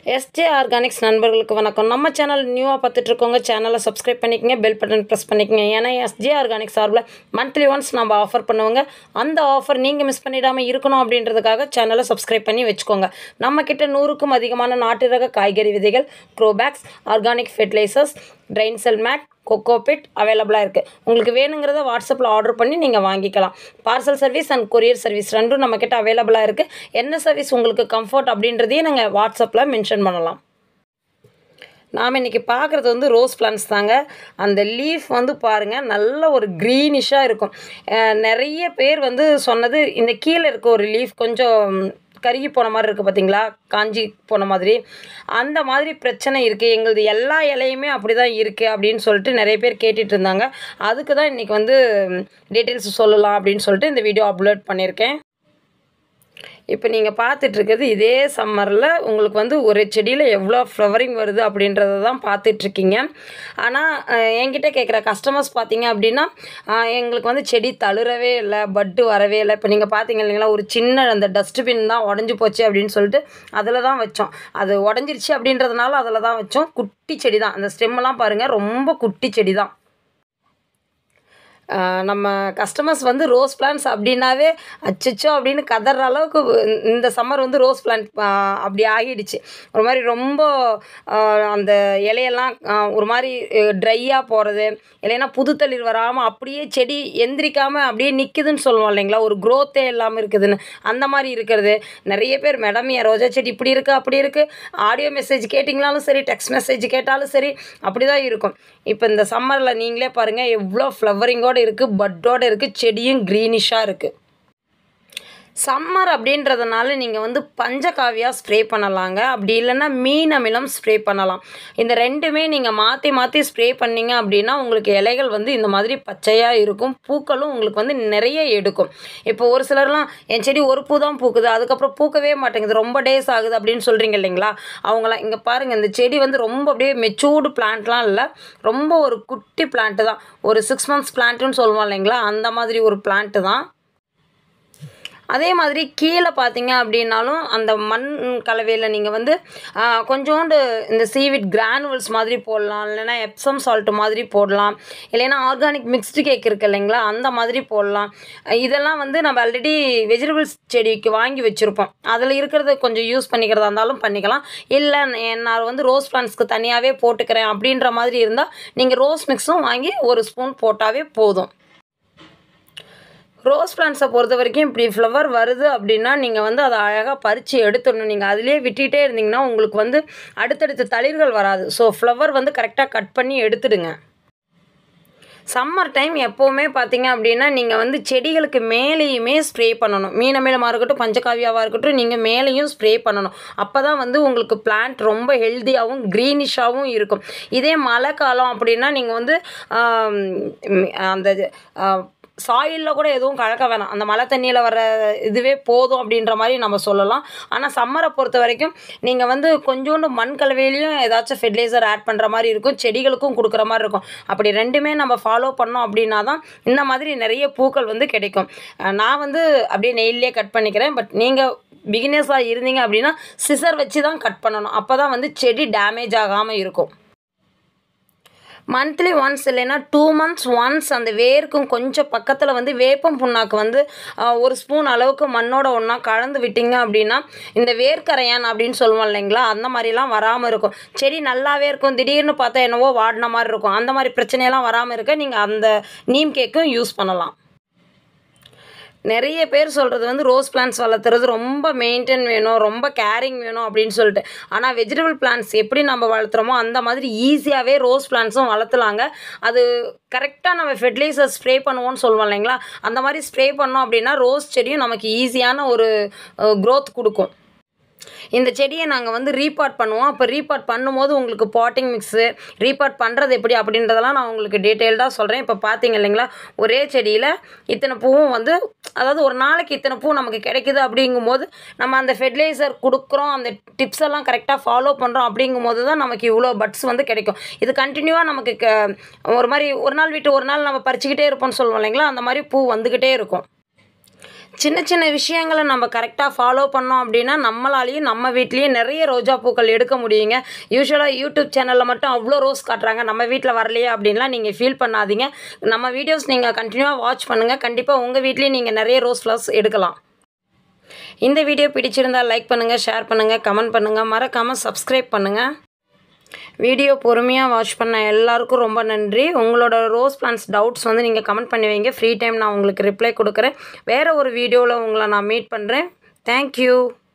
SJ organics நண்பர்களுக்கு வணக்கம் நம்ம சேனல் நியூவாக பார்த்துட்டு இருக்கவங்க சேனலை சப்ஸ்கிரைப் பண்ணிக்கங்க பெல் பட்டன் ப்ரெஸ் பண்ணிக்கங்க ஏன்னா எஸ்ஜே ஆர்கானிக்ஸ் சார்பில் மந்த்லி ஒன்ஸ் நம்ம ஆஃபர் பண்ணுவோங்க அந்த ஆஃபர் நீங்கள் மிஸ் பண்ணிடாமல் இருக்கணும் அப்படின்றதுக்காக சேனலை சப்ஸ்கிரைப் பண்ணி வச்சுக்கோங்க நம்மக்கிட்ட நூறுக்கும் அதிகமான நாட்டு ரக காய்கறி விதைகள் grow bags organic fertilisers drain cell mat cocopeat அவைலபிளாக இருக்குது உங்களுக்கு வேணுங்கிறத வாட்ஸ்அப்பில் ஆர்டர் பண்ணி நீங்கள் வாங்கிக்கலாம் parcel service and courier service ரெண்டும் நம்மக்கிட்ட அவைலபிளாக இருக்குது என்ன சர்வீஸ் உங்களுக்கு கம்ஃபர்ட் அப்படின்றதையும் நாங்கள் வாட்ஸ்அப்பில் மென்ஷன் பண்ணலாம் நாம் இன்றைக்கி பார்க்குறது வந்து ரோஸ் பிளான்ஸ் தாங்க அந்த லீஃப் வந்து பாருங்கள் நல்ல ஒரு க்ரீனிஷாக இருக்கும் அஹ் நிறைய பேர் வந்து சொன்னது இந்த கீழே இருக்க ஒரு லீஃப் கொஞ்சம் கருகி போன மாதிரி இருக்குது பார்த்தீங்களா காஞ்சி போன மாதிரி அந்த மாதிரி பிரச்சனை இருக்குது எங்களது எல்லா இலையுமே அப்படி தான் இருக்குது அப்படின்னு சொல்லிட்டு நிறைய பேர் கேட்டுட்டு இருந்தாங்க அதுக்கு தான் இன்றைக்கி வந்து டீட்டெயில்ஸ் சொல்லலாம் அப்படின்னு சொல்லிட்டு இந்த வீடியோ அப்லோட் பண்ணியிருக்கேன் இப்போ நீங்கள் பார்த்துட்ருக்கிறது இதே சம்மரில் உங்களுக்கு வந்து ஒரு செடியில் எவ்வளோ ஃப்ளவரிங் வருது அப்படின்றத தான் பார்த்துட்ருக்கீங்க ஆனால் அஹ், என்கிட்ட கேட்குற கஸ்டமர்ஸ் பார்த்தீங்க அப்படின்னா அஹ், எங்களுக்கு வந்து செடி தளுரவே இல்லை பட்டு வரவே இல்லை இப்போ நீங்கள் பார்த்தீங்க இல்லைங்களா ஒரு சின்ன அந்த டஸ்ட்பின் தான் உடஞ்சி போச்சு அப்படின்னு சொல்லிட்டு அதில் தான் வச்சோம் அது உடஞ்சிருச்சு அப்படின்றதுனால அதில் தான் வச்சோம் குட்டி செடி தான் அந்த ஸ்டெம்மெல்லாம் பாருங்கள் ரொம்ப குட்டி செடி தான் ஆஹ் நம்ம கஸ்டமர்ஸ் வந்து ரோஸ் பிளான்ஸ் அப்படின்னாவே அச்சச்சோ அப்படின்னு கதற அளவுக்கு இந்த சம்மர் வந்து ரோஸ் பிளான்ட் அப்படி ஆகிடுச்சு ஒரு மாதிரி ரொம்ப ஆஹ் அந்த இலையெல்லாம் ஆஹ் ஒரு மாதிரி ட்ரையாக போகிறது இல்லைன்னா புது தளிர் வராமல் அப்படியே செடி எந்திரிக்காமல் அப்படியே நிற்குதுன்னு சொல்லுவோம் இல்லைங்களா ஒரு க்ரோத்தே இல்லாமல் இருக்குதுன்னு அந்த மாதிரி இருக்கிறது நிறைய பேர் மேடம் என் ரோஜா செடி இப்படி இருக்குது அப்படி இருக்குது ஆடியோ மெசேஜ் கேட்டிங்கனாலும் சரி டெக்ஸ்ட் மெசேஜ் கேட்டாலும் சரி அப்படி தான் இருக்கும் இப்போ இந்த சம்மரில் நீங்களே பாருங்கள் எவ்வளோ ஃப்ளவரிங்கோடு இருக்குது பட்டோடு இருக்குது செடியும் க்ரீனிஷாக இருக்குது சம்மர் அப்படின்றதுனால நீங்கள் வந்து பஞ்சகாவியா ஸ்ப்ரே பண்ணலாங்க அப்படி இல்லைன்னா மீன் அமிலம் ஸ்ப்ரே பண்ணலாம் இந்த ரெண்டுமே நீங்கள் மாற்றி மாற்றி ஸ்ப்ரே பண்ணீங்க அப்படின்னா உங்களுக்கு இலைகள் வந்து இந்த மாதிரி பச்சையாக இருக்கும் பூக்களும் உங்களுக்கு வந்து நிறைய எடுக்கும் இப்போ ஒரு சிலர்லாம் என் செடி ஒரு பூ தான் பூக்குது அதுக்கப்புறம் பூக்கவே மாட்டேங்குது ரொம்ப டேஸ் ஆகுது அப்படின்னு சொல்கிறீங்க இல்லைங்களா அவங்களாம் இங்கே பாருங்கள் இந்த செடி வந்து ரொம்ப அப்படியே மெச்சூர்டு பிளான்ட்லாம் இல்லை ரொம்ப ஒரு குட்டி பிளான்ட்டு தான் ஒரு சிக்ஸ் மந்த்ஸ் பிளான்ட்டுன்னு சொல்லுவோம் இல்லைங்களா அந்த மாதிரி ஒரு பிளான்ட்டு தான் அதே மாதிரி கீழே பார்த்தீங்க அப்படின்னாலும் அந்த மண் கலவையில் நீங்கள் வந்து ஆ, கொஞ்சோண்டு இந்த சீவிட் கிரானுவல்ஸ் மாதிரி போடலாம் இல்லைன்னா எப்சம் சால்ட் மாதிரி போடலாம் இல்லைன்னா ஆர்கானிக் மிக்ஸ்டு கேக் இருக்கு இல்லைங்களா அந்த மாதிரி போடலாம் இதெல்லாம் வந்து நம்ம ஆல்ரெடி வெஜிடபிள்ஸ் செடிக்கு வாங்கி வச்சுருப்போம் அதில் இருக்கிறத கொஞ்சம் யூஸ் பண்ணிக்கிறதா இருந்தாலும் பண்ணிக்கலாம் இல்லை நான் வந்து ரோஸ் பிளான்ஸ்க்கு தனியாகவே போட்டுக்கிறேன் அப்படின்ற மாதிரி இருந்தால் நீங்கள் ரோஸ் மிக்ஸும் வாங்கி ஒரு ஸ்பூன் போட்டாவே போதும் ரோஸ் பிளான்ஸை பொறுத்த வரைக்கும் இப்படி ஃப்ளவர் வருது அப்படின்னா நீங்கள் வந்து அதை அழகாக பறித்து எடுத்துடணும் நீங்கள் அதிலே விட்டுட்டே இருந்தீங்கன்னா உங்களுக்கு வந்து அடுத்தடுத்த தளிர்கள் வராது ஸோ ஃப்ளவர் வந்து கரெக்டாக கட் பண்ணி எடுத்துடுங்க சம்மர் டைம் எப்போவுமே பார்த்தீங்க அப்படின்னா நீங்கள் வந்து செடிகளுக்கு மேலேயுமே ஸ்ப்ரே பண்ணணும் மீனமேலமாக இருக்கட்டும் பஞ்சகாவியாவாக இருக்கட்டும் நீங்கள் மேலேயும் ஸ்ப்ரே பண்ணணும் அப்போ தான் வந்து உங்களுக்கு பிளான்ட் ரொம்ப ஹெல்த்தியாகவும் க்ரீனிஷாகவும் இருக்கும் இதே மழை காலம் அப்படின்னா நீங்கள் வந்து ஆம், ம், அந்த சாயிலில் கூட எதுவும் கலக்க வேணாம் அந்த மழை தண்ணியில் வர இதுவே போதும் அப்படின்ற மாதிரி நம்ம சொல்லலாம் ஆனால் சம்மரை பொறுத்த வரைக்கும் நீங்கள் வந்து கொஞ்சோண்டு மண் கலவையிலையும் ஏதாச்சும் ஃபெர்டிலைசர் ஆட் பண்ணுற மாதிரி இருக்கும் செடிகளுக்கும் கொடுக்குற மாதிரி இருக்கும் அப்படி ரெண்டுமே நம்ம ஃபாலோ பண்ணோம் அப்படின்னா தான் இந்த மாதிரி நிறைய பூக்கள் வந்து கிடைக்கும் அஹ் நான் வந்து அப்படியே நெயிலே கட் பண்ணிக்கிறேன் பட் நீங்கள் பிகினர்ஸாக இருந்தீங்க அப்படின்னா சிசர் வச்சு தான் கட் பண்ணணும் அப்போ தான் வந்து செடி டேமேஜ் ஆகாமல் இருக்கும் மந்த்லி ஒன்ஸ் இல்லைன்னா டூ மந்த்ஸ் ஒன்ஸ் அந்த வேருக்கும் கொஞ்சம் பக்கத்தில் வந்து வேப்பம் புண்ணாக்கு வந்து ஆஹ், ஒரு ஸ்பூன் அளவுக்கு மண்ணோட ஒன்றா கலந்து விட்டீங்க அப்படின்னா இந்த வேர்க்கரையான் அப்படின்னு சொல்லுவோம் இல்லைங்களா அந்த மாதிரிலாம் வராமல் இருக்கும் செடி நல்லாவே இருக்கும் திடீர்னு பார்த்தா என்னவோ வாடின மாதிரி இருக்கும் அந்த மாதிரி பிரச்சனையெல்லாம் வராமல் இருக்க நீங்கள் அந்த நீம் கேக்கும் யூஸ் பண்ணலாம் நிறைய பேர் சொல்கிறது வந்து ரோஸ் பிளான்ஸ் வளர்த்துறது ரொம்ப மெயின்டைன் வேணும் ரொம்ப கேரிங் வேணும் அப்படின்னு சொல்லிட்டு ஆனால் வெஜிடபிள் பிளான்ஸ் எப்படி நம்ம வளர்த்துறோமோ அந்த மாதிரி ஈஸியாகவே ரோஸ் பிளான்ஸும் வளர்த்தலாங்க அது கரெக்டாக நம்ம ஃபெர்டிலைசர் ஸ்ப்ரே பண்ணுவோம்னு சொல்லுவோம் இல்லைங்களா அந்த மாதிரி ஸ்ப்ரே பண்ணோம் அப்படின்னா ரோஸ் செடியும் நமக்கு ஈஸியான ஒரு க்ரோத் கொடுக்கும் இந்த செடியை நாங்கள் வந்து ரீபாட் பண்ணுவோம் அப்போ ரீபாட் பண்ணும்போது உங்களுக்கு பாட்டிங் மிக்ஸு ரீபாட் பண்ணுறது எப்படி அப்படின்றதெல்லாம் நான் உங்களுக்கு டீட்டெயில்டாக சொல்கிறேன் இப்போ பார்த்தீங்க இல்லைங்களா ஒரே செடியில் இத்தனை பூவும் வந்து அதாவது ஒரு நாளைக்கு இத்தனை பூ நமக்கு கிடைக்குது அப்படிங்கும்போது நம்ம அந்த ஃபெர்டிலைசர் கொடுக்குறோம் அந்த டிப்ஸ் எல்லாம் கரெக்டாக ஃபாலோ பண்ணுறோம் அப்படிங்கும்போது தான் நமக்கு இவ்வளோ பட்ஸ் வந்து கிடைக்கும் இது கண்டினியூவாக நமக்கு க- ஒரு மாதிரி ஒரு நாள் விட்டு ஒரு நாள் நம்ம பறிச்சுக்கிட்டே இருப்போம்னு சொல்லுவோம் இல்லைங்களா அந்த மாதிரி பூ வந்துக்கிட்டே இருக்கும் சின்ன சின்ன விஷயங்களை நம்ம கரெக்டாக ஃபாலோ பண்ணோம் அப்படின்னா நம்மளாலேயும் நம்ம வீட்லேயும் நிறைய ரோஜா பூக்கள் எடுக்க முடியுங்க யூஸ்வலாக யூடியூப் சேனலில் மட்டும் அவ்வளோ ரோஸ் காட்டுறாங்க நம்ம வீட்டில் வரலையே அப்படின்லாம் நீங்கள் ஃபீல் பண்ணாதீங்க நம்ம வீடியோஸ் நீங்கள் கண்டினியூவாக வாட்ச் பண்ணுங்கள் கண்டிப்பாக உங்கள் வீட்லேயும் நீங்கள் நிறைய ரோஸ் ஃப்ளவர்ஸ் எடுக்கலாம் இந்த வீடியோ பிடிச்சிருந்தால் லைக் பண்ணுங்கள் ஷேர் பண்ணுங்கள் கமெண்ட் பண்ணுங்கள் மறக்காமல் சப்ஸ்கிரைப் பண்ணுங்கள் வீடியோ பொறுமையாக வாட்ச் பண்ண எல்லாருக்கும் ரொம்ப நன்றி உங்களோட ரோஸ் பிளான்ஸ் டவுட்ஸ் வந்து நீங்கள் கமெண்ட் பண்ணி வைங்க ஃப்ரீ டைம் நான் உங்களுக்கு ரிப்ளை கொடுக்குறேன் வேறு ஒரு வீடியோவில் உங்களை நான் மீட் பண்ணுறேன் தேங்க்யூ